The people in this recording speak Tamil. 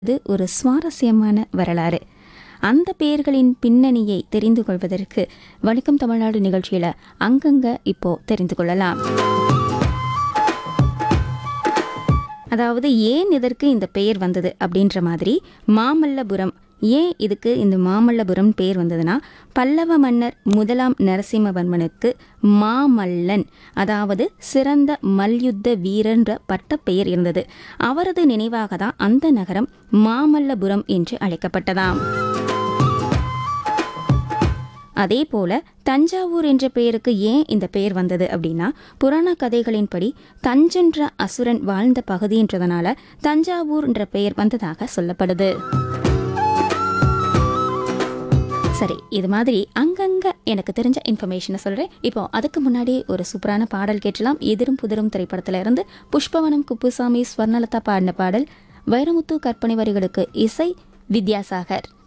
இது ஒரு சுவாரஸ்யமான வரலாறு அந்த பெயர்களின் பின்னணியை தெரிந்து கொள்வதற்கு வணக்கம் தமிழ்நாடு நிகழ்ச்சியில அங்கங்க இப்போ தெரிந்து கொள்ளலாம் அதாவது ஏன் இதற்கு இந்த பெயர் வந்தது அப்படின்ற மாதிரி மாமல்லபுரம் ஏன் இதுக்கு இந்த மாமல்லபுரம் பெயர் வந்ததுன்னா பல்லவ மன்னர் முதலாம் நரசிம்மவர்மனுக்கு மாமல்லன் அதாவது சிறந்த மல்யுத்த வீரன்ற பட்டப்பெயர் இருந்தது அவரது நினைவாக தான் அந்த நகரம் மாமல்லபுரம் என்று அழைக்கப்பட்டதாம் அதே போல தஞ்சாவூர் என்ற பெயருக்கு ஏன் இந்த பெயர் வந்தது அப்படின்னா புராண கதைகளின்படி தஞ்சென்ற அசுரன் வாழ்ந்த பகுதின்றதுனால தஞ்சாவூர் என்ற பெயர் வந்ததாக சொல்லப்படுது சரி இது மாதிரி அங்கங்க எனக்கு தெரிஞ்ச இன்ஃபர்மேஷனை சொல்றேன் இப்போ அதுக்கு முன்னாடி ஒரு சூப்பரான பாடல் கேட்டலாம் எதிரும் புதிரும் திரைப்படத்துல இருந்து புஷ்பவனம் குப்புசாமி ஸ்வர்ணலதா பாடின பாடல் வைரமுத்து கற்பனை வரிகளுக்கு இசை வித்யாசாகர்